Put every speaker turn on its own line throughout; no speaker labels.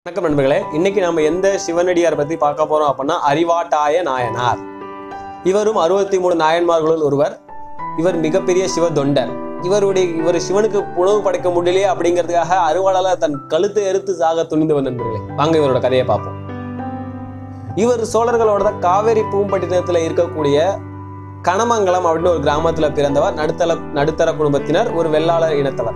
வணக்கம் நண்பர்களே இன்னைக்கு நம்ம எந்த சிவனடியார் பத்தி பார்க்க போறோம் அப்படின்னா அறிவாட்டாய நாயனார் இவரும் அறுபத்தி மூணு நாயன்மார்களுள் ஒருவர் இவர் மிகப்பெரிய சிவ தொண்டர் இவருடைய இவர் சிவனுக்கு உணவு படைக்க முடியலையே அப்படிங்கிறதுக்காக அருவாளால தன் கழுத்தை எறுத்து சாக துணிந்தவர் நண்பர்களே வாங்க இவரோட கதையை பார்ப்போம் இவர் சோழர்களோட தான் காவேரி பூம்பட்டினத்துல இருக்கக்கூடிய கணமங்கலம் அப்படின்னு ஒரு கிராமத்துல பிறந்தவர் நடுத்தர நடுத்தர குடும்பத்தினர் ஒரு வெள்ளாளர் இனத்தவர்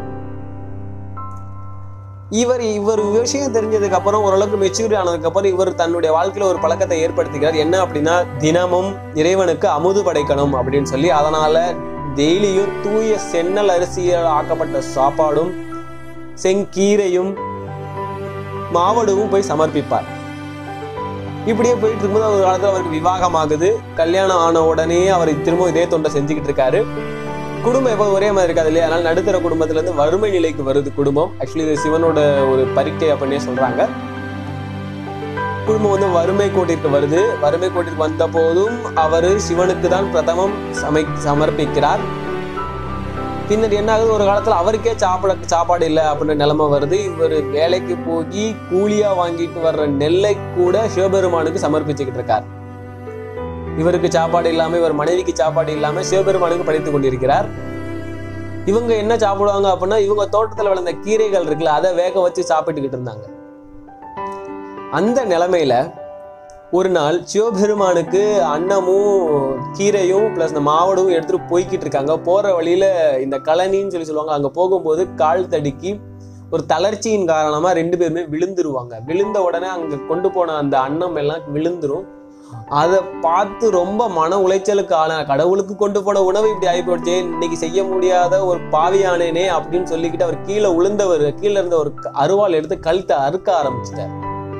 இவர் இவர் விஷயம் தெரிஞ்சதுக்கு அப்புறம் ஓரளவுக்கு மெச்சூரிட்டி ஆனதுக்கு அப்புறம் இவர் தன்னுடைய வாழ்க்கையில ஒரு பழக்கத்தை ஏற்படுத்திக்கிறார் என்ன அப்படின்னா தினமும் இறைவனுக்கு அமுது படைக்கணும் அப்படின்னு சொல்லி அதனால டெய்லியும் தூய சென்னல் அரிசியால் ஆக்கப்பட்ட சாப்பாடும் செங்கீரையும் மாவடுவும் போய் சமர்ப்பிப்பார் இப்படியே போயிட்டு இருக்கும்போது ஒரு காலத்துல அவருக்கு விவாகம் ஆகுது கல்யாணம் ஆன உடனே அவர் திரும்ப இதே தொண்டை செஞ்சுக்கிட்டு இருக்காரு குடும்பம் எப்போ ஒரே மாதிரி இருக்காது இல்லையா அதனால நடுத்தர குடும்பத்துல இருந்து வறுமை நிலைக்கு வருது குடும்பம் ஆக்சுவலி இது சிவனோட ஒரு பரிக்கை அப்படின்னே சொல்றாங்க குடும்பம் வந்து வறுமை கோட்டிற்கு வருது வறுமை கோட்டிற்கு வந்த போதும் அவர் சிவனுக்கு தான் பிரதமம் சமை சமர்ப்பிக்கிறார் பின்னர் என்ன ஆகுது ஒரு காலத்துல அவருக்கே சாப்பிட சாப்பாடு இல்லை அப்படின்ற நிலைமை வருது இவர் வேலைக்கு போய் கூலியா வாங்கிட்டு வர்ற நெல்லை கூட சிவபெருமானுக்கு சமர்ப்பிச்சுக்கிட்டு இருக்கார் இவருக்கு சாப்பாடு இல்லாம இவர் மனைவிக்கு சாப்பாடு இல்லாம சிவபெருமானுக்கு படைத்துக் கொண்டிருக்கிறார் இவங்க என்ன சாப்பிடுவாங்க அப்படின்னா இவங்க தோட்டத்துல விளைந்த கீரைகள் இருக்குல்ல அதை வேக வச்சு சாப்பிட்டுக்கிட்டு இருந்தாங்க அந்த நிலைமையில ஒரு நாள் சிவபெருமானுக்கு அன்னமும் கீரையும் பிளஸ் இந்த மாவடும் எடுத்துட்டு போய்கிட்டு இருக்காங்க போற வழியில இந்த கழனின்னு சொல்லி சொல்லுவாங்க அங்க போகும்போது கால் தடுக்கி ஒரு தளர்ச்சியின் காரணமா ரெண்டு பேருமே விழுந்துருவாங்க விழுந்த உடனே அங்க கொண்டு போன அந்த அன்னம் எல்லாம் விழுந்துரும் அதை பார்த்து ரொம்ப மன உளைச்சலுக்கு ஆன கடவுளுக்கு கொண்டு போன உணவு இப்படி ஆகி போச்சே இன்னைக்கு செய்ய முடியாத ஒரு பாவியானேனே அப்படின்னு சொல்லிக்கிட்டு அவர் கீழே உளுந்தவர் கீழே இருந்த ஒரு அருவாள் எடுத்து கழுத்தை அறுக்க ஆரம்பிச்சிட்டார்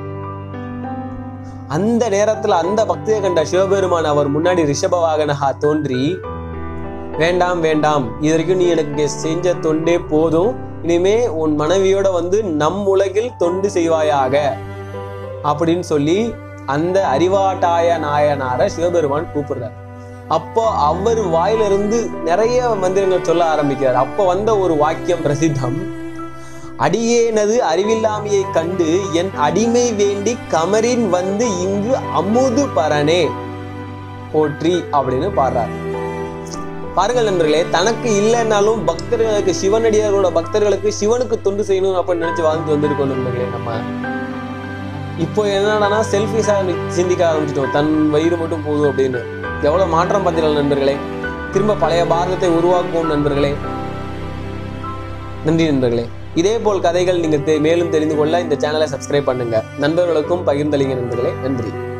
அந்த நேரத்துல அந்த பக்தியை கண்ட சிவபெருமான் அவர் முன்னாடி ரிஷப வாகனஹா தோன்றி வேண்டாம் வேண்டாம் இது வரைக்கும் நீ எனக்கு செஞ்ச தொண்டே போதும் இனிமே உன் மனைவியோட வந்து நம் உலகில் தொண்டு செய்வாயாக அப்படின்னு சொல்லி அந்த அறிவாட்டாய நாயனார சிவபெருமான் கூப்பிடுறார் அப்போ அவர் வாயிலிருந்து நிறைய மந்திரங்கள் சொல்ல ஆரம்பிக்கிறார் அப்போ வந்த ஒரு வாக்கியம் பிரசித்தம் அடியேனது அறிவில்லாமையை கண்டு என் அடிமை வேண்டி கமரின் வந்து இங்கு அமுது பரனே போற்றி அப்படின்னு பாடுறார் பாருங்கள் நண்பர்களே தனக்கு இல்லைன்னாலும் பக்தர்களுக்கு சிவனடியார்களோட பக்தர்களுக்கு சிவனுக்கு தொண்டு செய்யணும் அப்படின்னு நினைச்சு வாழ்ந்து வந்திருக்கோம் நண்பர்களே நம்ம இப்போ என்னடானா செல்ஃபிஸா சிந்திக்க ஆரம்பிச்சிட்டோம் தன் வயிறு மட்டும் போதும் அப்படின்னு எவ்வளவு மாற்றம் பார்த்தீர்கள் நண்பர்களே திரும்ப பழைய பாரதத்தை உருவாக்குவோம் நண்பர்களே நன்றி நண்பர்களே இதே போல் கதைகள் நீங்க தெ- மேலும் தெரிந்து கொள்ள இந்த சேனலை சப்ஸ்கிரைப் பண்ணுங்க நண்பர்களுக்கும் பகிர்ந்தளிங்க நண்பர்களே நன்றி